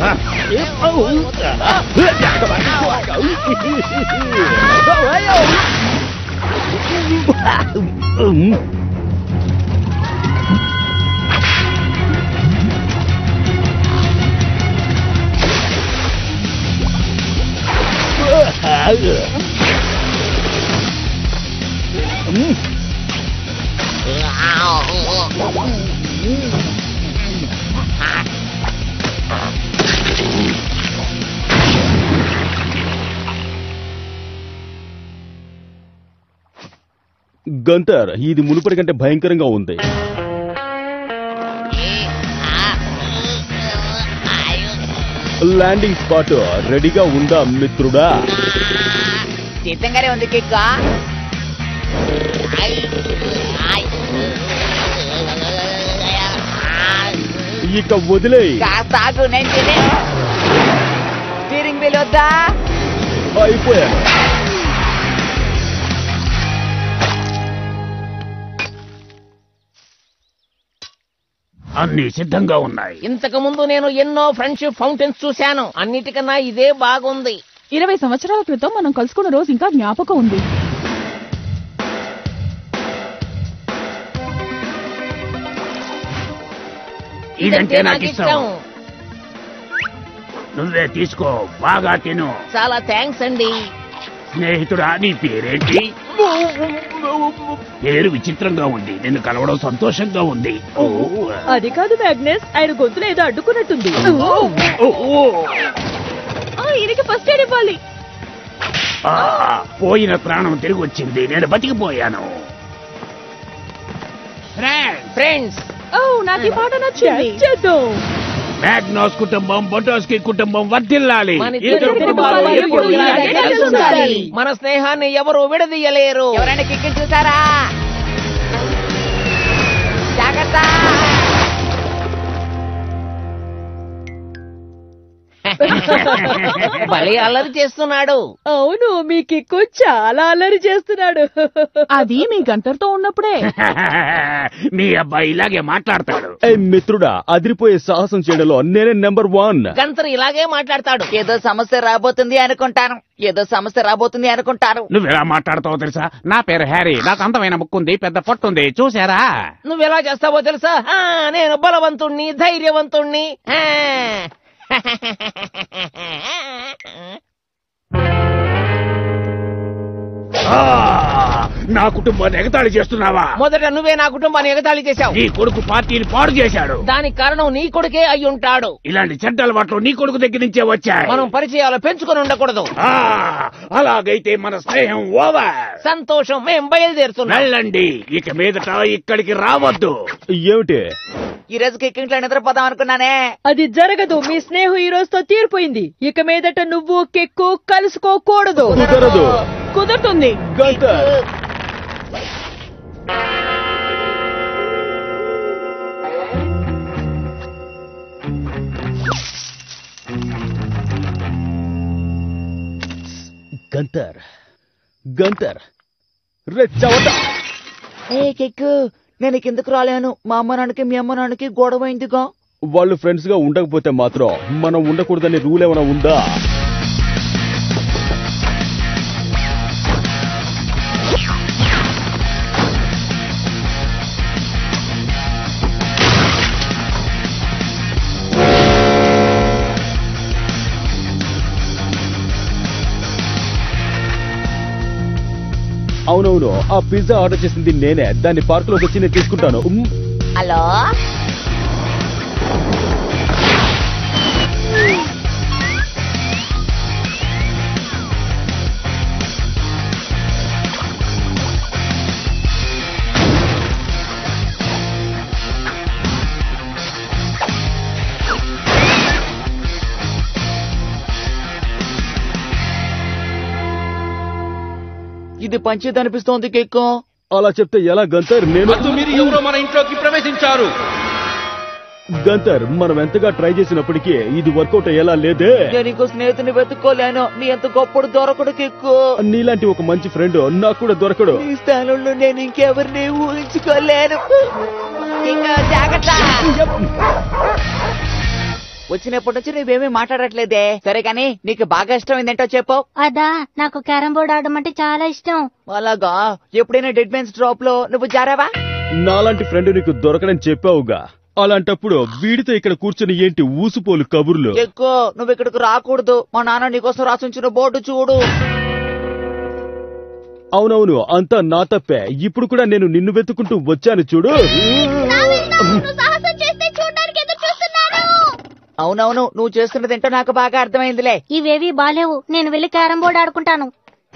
గంతర్ ఇది మునుపటి కంటే భయంకరంగా ఉంది ల్యాండింగ్ స్పాట్ రెడీగా ఉందా మిత్రుడా సిద్ధంగానే ఉంది కిక్ ఇక వదిలే కాస్త ఆగు నేను తినే స్టీరింగ్ వీల్ వద్దా అయిపోయాను అన్ని సిద్ధంగా ఉన్నాయి ఇంతకు ముందు నేను ఎన్నో ఫ్రెండ్షిప్ ఫౌంటైన్స్ చూశాను అన్నిటికన్నా ఇదే బాగుంది ఇరవై సంవత్సరాల క్రితం మనం కలుసుకున్న రోజు ఇంకా జ్ఞాపకం ఉంది ఇదంటే నాకు ఇష్టం నువ్వే తీసుకో బాగా తిను చాలా థ్యాంక్స్ అండి స్నేహితుడా నీ పేరేంటి పేరు విచిత్రంగా ఉంది నిన్ను కలవడం సంతోషంగా ఉంది ఓ అది కాదు మ్యాగ్నెస్ ఆయన గొంతులో ఏదో అడ్డుకున్నట్టుంది ఓ, ఓ. ఈయనకి ఫస్ట్ ఎయిడ్ ఇవ్వాలి ఆ, పోయిన ప్రాణం తిరిగి వచ్చింది నేను బతికిపోయాను ఫ్రెండ్, ఫ్రెండ్స్ ఓ నాకు ఈ పాట నచ్చింది చేద్దాం మ్యాగ్నాస్ కుటుంబం బొటోస్కి కుటుంబం వర్ధిల్లాలి మన ఇద్దరు ఇద్దరు కుటుంబాలు కుటుంబాలు ఎప్పుడూ ఎప్పుడూ ఇలాగే ఇలాగే కలిసి ఉండాలి. మన స్నేహాన్ని ఎవరు విడదీయలేరు ఎవరైనా కిక్ చూసారా జాగ్రత్త భలే అల్లరి చేస్తున్నాడు అవును మీ కిక్కు చాలా అల్లరి చేస్తున్నాడు అది మీ గంటర్తో ఉన్నప్పుడే మీ అబ్బాయి ఇలాగే మాట్లాడతాడు ఏ మిత్రుడా అదిరిపోయే సాహసం చేయడంలో నేనే నెంబర్ వన్ గంతర్ ఇలాగే మాట్లాడతాడు ఏదో సమస్య రాబోతుంది అనుకుంటాను ఏదో సమస్య రాబోతుంది అనుకుంటారు నువ్వు ఎలా మాట్లాడతావో తెలుసా నా పేరు హ్యారీ నాకు అందమైన ముక్కుంది పెద్ద పొట్టుంది చూసారా నువ్వు ఎలా చేస్తావో తెలుసా ఆ, నేను బలవంతుణ్ణి ధైర్యవంతుణ్ణి ఆ. ఆ, నా కుటుంబాన్ని ఎగతాళి చేస్తున్నావా మొదట నువ్వే నా కుటుంబాన్ని ఎగతాళి చేశావు నీ కొడుకు పార్టీని పాడు చేశాడు దానికి కారణం నీ కొడుకే అయి ఉంటాడు ఇలాంటి చెడ్డ అలవాట్లు నీ కొడుకు దగ్గర నుంచే వచ్చాయి మనం పరిచయాలు పెంచుకొని ఉండకూడదు ఆ, అలాగైతే మన స్నేహం ఓవర్ సంతోషం మేం బయలుదేరుతున్నాం వెళ్ళండి ఇక మీదట ఇక్కడికి రావద్దు ఏమిటి ఈ రోజు కిక్కింగ్ లో నిద్రపోదాం అనుకున్నానే అది జరగదు మీ స్నేహం ఈ రోజుతో తీరిపోయింది ఇక మీదట నువ్వు కిక్కు కలుసుకోకూడదు కుదరదు కుదురుతుంది గంతర్ గంతర్ గంతర్ రే చవట ఏ కిక్ నేను కిందకు రాలేను మా అమ్మ నాన్నకి మీ అమ్మ నాన్నకి గొడవ అయిందిగా వాళ్ళు ఫ్రెండ్స్ గా ఉండకపోతే మాత్రం మనం ఉండకూడదని రూల్ ఏమైనా ఉందా అవునవును ఆ పిజ్జా ఆర్డర్ చేసింది నేనే దాన్ని పార్క్ లోకి వచ్చి నేను తీసుకుంటాను ఉమ్, హలో ఇది పంచేది అనిపిస్తోంది కిక్కు అలా చెప్తే ఎలా గంతర్ నేను మీరు ఎవరో మన ఇంట్లోకి ప్రవేశించారు గంతర్ మనం ఎంతగా ట్రై చేసినప్పటికీ ఇది వర్కౌట్ అయ్యేలా లేదే నేను ఇంకో స్నేహితుని వెతుక్కోలేను నీ ఎంత గొప్పడు దొరకడు కిక్కు నీలాంటి ఒక మంచి ఫ్రెండ్ నాకు కూడా దొరకడు ఈ స్థానంలో నేను ఇంకెవరిని ఊహించుకోలేను ఇంకా జాగ్రత్త వచ్చినప్పటి నుంచి నువ్వేమీ మాట్లాడట్లేదే సరే కానీ నీకు బాగా ఇష్టం ఏంటో చెప్పు అదా నాకు క్యారం బోర్డ్ ఆడడం అంటే చాలా ఇష్టం అలాగా ఎప్పుడైనా డెడ్ మెన్స్ డ్రాప్ లో నువ్వు జారావా నాలాంటి ఫ్రెండ్ నీకు దొరకడని చెప్పావుగా అలాంటప్పుడు వీడితో ఇక్కడ కూర్చుని ఏంటి ఊసుపోలు కబుర్లు ఎక్కువ నువ్వు ఇక్కడికి రాకూడదు మా నాన్న నీకోసం రాసించిన బోర్డు చూడు అవునవును అంతా నా తప్పే ఇప్పుడు కూడా నేను నిన్ను వెతుకుంటూ వచ్చాను చూడు సాహసం చేస్తే చూడడానికి ఎదురు చూస్తున్నాను అవునవును నువ్వు చేస్తున్నది ఏంటో నాకు బాగా అర్థమైందిలే ఇవేవి బాలేవు నేను వెళ్ళి క్యారం బోర్డ్ ఆడుకుంటాను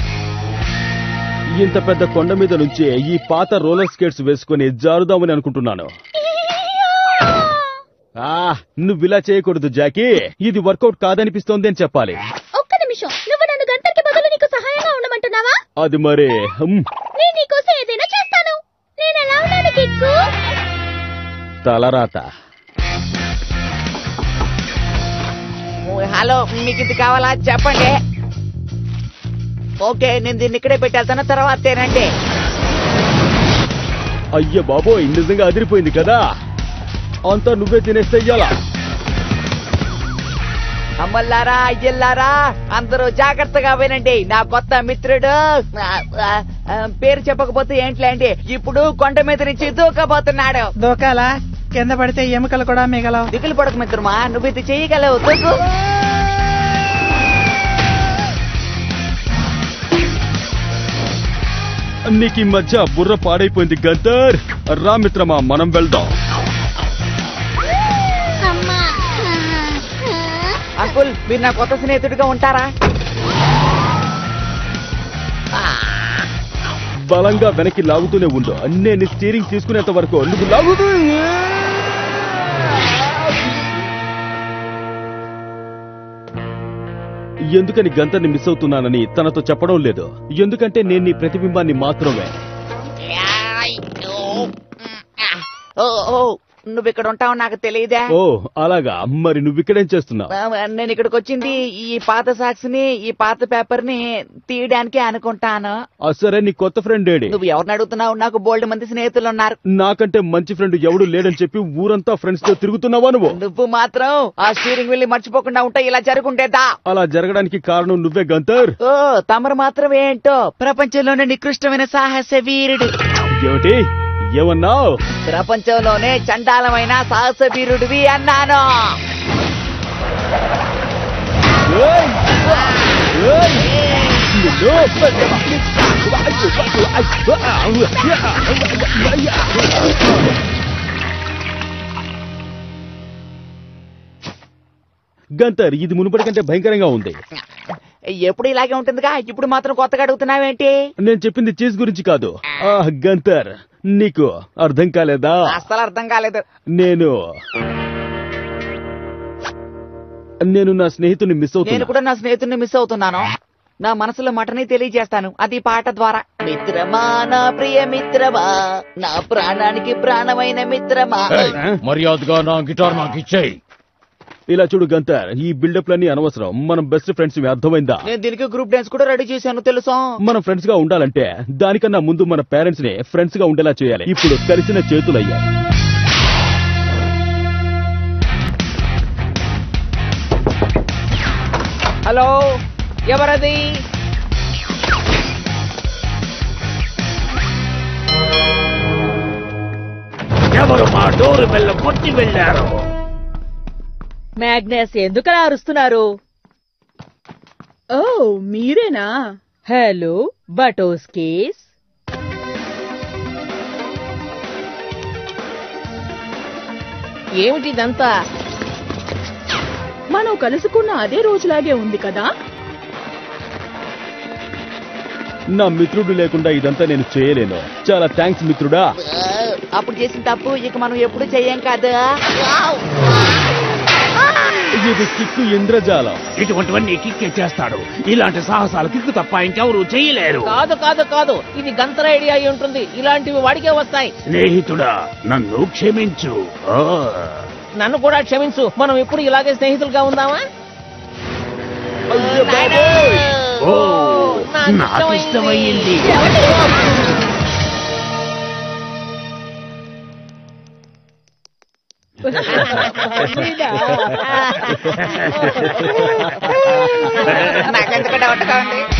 ఇంత పెద్ద కొండ మీద నుంచి ఈ పాత రోలర్ స్కేట్స్ వేసుకుని జారుదామని అనుకుంటున్నాను ఆ నువ్విలా చేయకూడదు జాకీ ఇది వర్కౌట్ కాదనిపిస్తోంది అని చెప్పాలి ఒక్క నిమిషం నువ్వు నన్ను గంటకి బదులు నీకు సహాయంగా ఉండమంటున్నావా అది మరే హమ్, నేను నీకోసం ఏదైనా చేస్తాను నేను ఎలా ఉన్నాను కిక్కు తలరాత హలో మీకు ఇది కావాలా చెప్పండి ఓకే నేను దీన్ని ఇక్కడే పెట్టేస్తాను తర్వాత తినండి అయ్య బాబోయ్ నిజంగా అదిరిపోయింది కదా అంతా నువ్వే తినేస్తే ఇయ్యాలా అమ్మల్లారా అయ్యల్లారా అందరూ జాగ్రత్తగా వినండి నా కొత్త మిత్రుడు ఆ, ఆ, ఆ, పేరు చెప్పకపోతే ఏంట్లేండి ఇప్పుడు కొండ మీద నుంచి దూకబోతున్నాడు దూకాలా కింద పడితే ఎముకలు కూడా మిగలవు దిగులు పడక మిత్రమా నువ్వు ఇది చేయగలవు దూకు నీకు ఈ మధ్య బుర్ర పాడైపోయింది గద్దర్ రా మిత్రమా మనం వెళ్దాం అమ్మా అంకుల్ మీరు నా కొత్త స్నేహితుడిగా ఉంటారా బలంగా వెనక్కి లాగుతూనే ఉండు నేను స్టీరింగ్ తీసుకునేంత వరకు నువ్వు లాగుతూ ఎందుకని గంతని మిస్ అవుతున్నానని తనతో చెప్పడం లేదు ఎందుకంటే నేను నీ ప్రతిబింబాన్ని మాత్రమే ఓ ఓ నువ్వు ఇక్కడ ఉంటావు నాకు తెలియదా ఓ అలాగా మరి నువ్విక్కడేం చేస్తున్నావు ఆ, నేను ఇక్కడికి వచ్చింది ఈ పాత సాక్స్ ని ఈ పాత పేపర్ ని తీయడానికి అనుకుంటాను ఆ సరే నీ కొత్త ఫ్రెండ్ ఏడి నువ్వు ఎవరిని అడుగుతున్నావు నాకు బోల్డ్ మంది స్నేహితులు ఉన్నారు నాకంటే మంచి ఫ్రెండ్ ఎవడు లేడని చెప్పి ఊరంతా ఫ్రెండ్స్ తో తిరుగుతున్నావా నువ్వు నువ్వు మాత్రం ఆ స్టీరింగ్ వెళ్ళి మర్చిపోకుండా ఉంటే ఇలా జరుగుండేదా అలా జరగడానికి కారణం నువ్వే గంతర్ ఓ తమరు మాత్రం ఏంటో ప్రపంచంలోనే నికృష్టమైన సాహస వీరుడు ఏమిటి ఏమన్నావు ప్రపంచంలోనే చండాలమైన సాహస వీరుడివి అన్నాను ఏయ్! ఏయ్! గంతర్ ఇది మునుపటి కంటే భయంకరంగా ఉంది ఎప్పుడు ఇలాగే ఉంటుందిగా ఇప్పుడు మాత్రం కొత్తగా అడుగుతున్నావేంటి నేను చెప్పింది చీజ్ గురించి కాదు ఆ గంతర్ నీకు అర్థం కాలేదా అస్సలు అర్థం కాలేదు నేను నేను నా స్నేహితుని మిస్ నేను అవుతున్నా కూడా నా స్నేహితుడిని మిస్ అవుతున్నాను నా మనసులో మటని తెలియజేస్తాను అది పాట ద్వారా మిత్రమా నా ప్రియ మిత్రమా నా ప్రాణానికి ప్రాణమైన మిత్రమా మర్యాదగా నా గిటార్ నాకు ఇచ్చేయి ఇలా చూడు గంతర్ ఈ బిల్డప్ లన్నీ అనవసరం మనం బెస్ట్ ఫ్రెండ్స్ అర్థమైందా నేను దీనికి గ్రూప్ డాన్స్ కూడా రెడీ చేశాను తెలుసా మనం ఫ్రెండ్స్ గా ఉండాలంటే దానికన్నా ముందు మన పేరెంట్స్ ని ఫ్రెండ్స్ గా ఉండేలా చేయాలి ఇప్పుడు కలిసిన చేతులయ్యాయి హలో ఎవరది ఎవరు మా డోరు బెల్ల కొట్టి వెళ్ళారు మ్యాగ్నస్ ఎందుకలా అరుస్తున్నారు ఓ మీరేనా హలో బటోస్ కేస్ ఏమిటిదంతా మనం కలుసుకున్న అదే రోజులాగే ఉంది కదా నా మిత్రుడు లేకుండా ఇదంతా నేను చేయలేను చాలా థ్యాంక్స్ మిత్రుడా ఆ, అప్పుడు చేసిన తప్పు ఇక మనం ఎప్పుడు చెయ్యం కదా ఇది కిక్కు ఇంద్రజాలం ఇటువంటివన్నీ కిక్కే చేస్తాడు ఇలాంటి సాహసాలు కిక్కు తప్ప ఇంకెవరూ చేయలేరు కాదు కాదు కాదు ఇది గంతర ఐడియా అయి ఉంటుంది ఇలాంటివి వాడికే వస్తాయి స్నేహితుడా నన్ను క్షమించు ఆ. నన్ను కూడా క్షమించు మనం ఎప్పుడు ఇలాగే స్నేహితులుగా ఉందామా ఓ నాకు నాకు ఇష్టమైంది. ఇష్టమైంది మీనా? నాకెందుకు డౌట్గా ఉంది